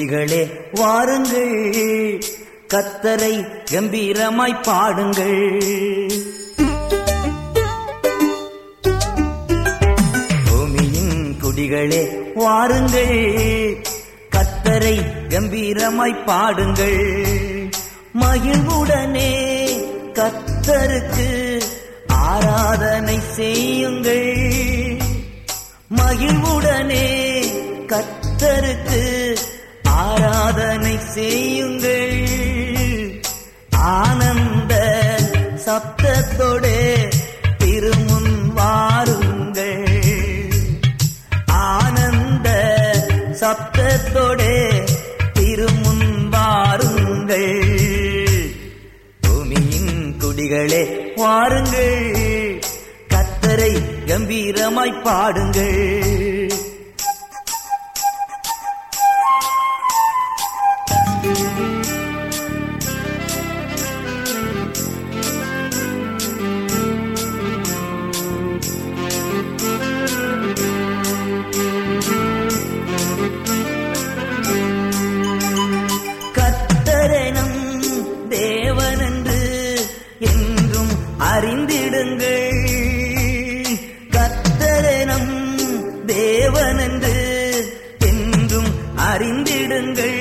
குடிகளே வாருங்கள் கத்தரை கம்பீரமாய் பாடுங்கள் பூமியின் குடிகளே வாருங்கள் கத்தரை கம்பீரமாய் பாடுங்கள் மகிழ்வுடனே கத்தருக்கு ஆராதனை செய்யுங்கள் மகிழ்வுடனே கத்தருக்கு ஆராதனை செய்யுங்கள் ஆனந்த சப்தத்தோடு திருமுன் வாருங்கள் ஆனந்த சப்தத்தோடு திருமுன் வாருங்கள் பூமியின் குடிகளே வாருங்கள் கத்தரை கம்பீரமாய் பாடுங்கள் கத்தரனும் தேவனென்று என்றும் அறிந்திடுங்கள் கத்தரனும் தேவனென்று என்றும் அறிந்திடுங்கள்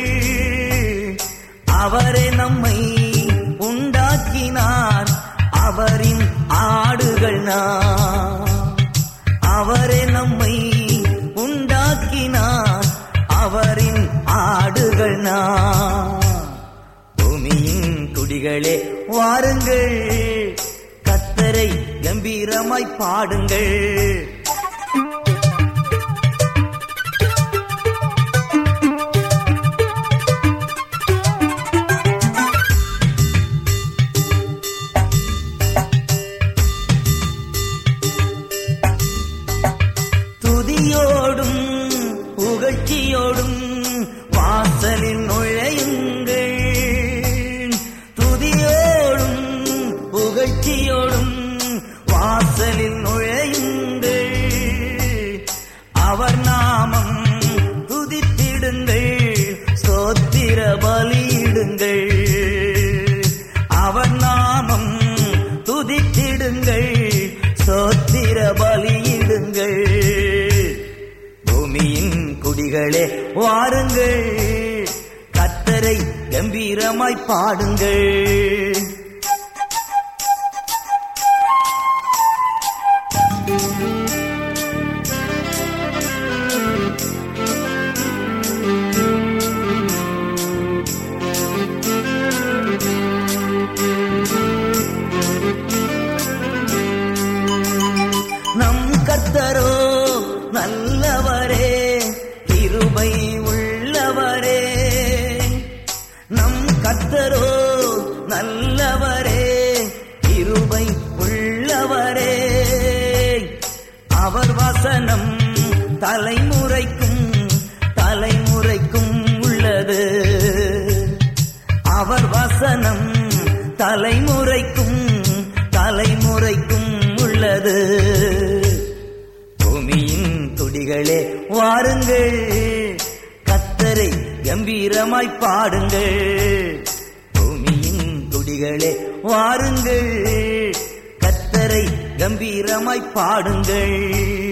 அவரே நம்மை உண்டாக்கினார் அவரின் ஆடுகள் நாம் அவரே நம்மை உண்டாக்கினார் அவரின் ஆடுகள் நாம் பூமியின் குடிகளே வாருங்கள் கத்தரை கம்பீரமாய் பாடுங்கள் துதியோடும் புகழ்ச்சியோடும் வாசலில் நுழையுங்கள் துதியோடும் புகழ்ச்சியோடும் வாசலில் நுழையுங்கள் அவர் நாமம் துதித்திடுங்கள் ஸ்தோத்திர பலியிடுங்கள் அவர் நாமம் துதித்திடுங்கள் ஸ்தோத்திர பலியிடுங்கள் பூமியின் குடிகளே வாருங்கள் கத்தரை கம்பீரமாய் பாடுங்கள் நம் கர்த்தரோ நல்லவரே கிருபை உள்ளவரே நம் கர்த்தரோ நல்லவரே கிருபை உள்ளவரே அவர் வசனம் தலைமுறைக்கும் தலைமுறைக்கும் உள்ளது அவர் வசனம் தலைமுறைக்கும் தலைமுறைக்கும் உள்ளது பூமியின் துடிகளே வாருங்கள் கத்தரை கம்பீரமாய் பாடுங்கள் பூமியின் துடிகளே வாருங்கள் கத்தரை கம்பீரமாய் பாடுங்கள்